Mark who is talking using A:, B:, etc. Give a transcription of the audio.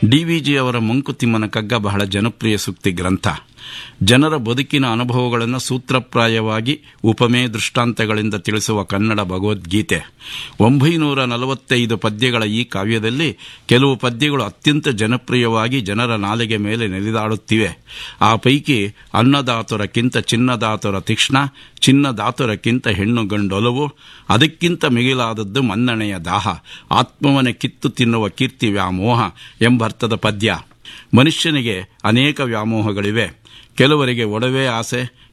A: ಡಿವಿಜಿ ಅವರ ಮಂಕುತಿಮ್ಮನ ಕಗ್ಗ ಬಹಳ ಜನಪ್ರಿಯ ಸೂಕ್ತಿ ಗ್ರಂಥ ಜನರ ಬದುಕಿನ ಅನುಭವಗಳನ್ನು ಸೂತ್ರಪ್ರಾಯವಾಗಿ ಉಪಮೆ ದೃಷ್ಟಾಂತಗಳಿಂದ ತಿಳಿಸುವ ಕನ್ನಡ ಭಗವದ್ಗೀತೆ ಒಂಬೈನೂರ ನಲವತ್ತೈದು ಪದ್ಯಗಳ ಈ ಕಾವ್ಯದಲ್ಲಿ ಕೆಲವು ಪದ್ಯಗಳು ಅತ್ಯಂತ ಜನಪ್ರಿಯವಾಗಿ ಜನರ ನಾಲಿಗೆ ಮೇಲೆ ನೆಲೆದಾಡುತ್ತಿವೆ ಆ ಪೈಕಿ ಅನ್ನದಾತುರಕ್ಕಿಂತ ಚಿನ್ನದಾತುರ ತೀಕ್ಷ್ಣ ಚಿನ್ನದಾತುರಕ್ಕಿಂತ ಹೆಣ್ಣು ಗಂಡೊಲವು ಅದಕ್ಕಿಂತ ಮಿಗಿಲಾದದ್ದು ಮನ್ನಣೆಯ ದಾಹ ಆತ್ಮವನ್ನೇ ಕಿತ್ತು ತಿನ್ನುವ ಕೀರ್ತಿ ವ್ಯಾಮೋಹ ಎಂಬರ್ಥದ ಪದ್ಯ ಮನುಷ್ಯನಿಗೆ ಅನೇಕ ವ್ಯಾಮೋಹಗಳಿವೆ ಕೆಲವರಿಗೆ ಒಡವೆ ಆಸೆ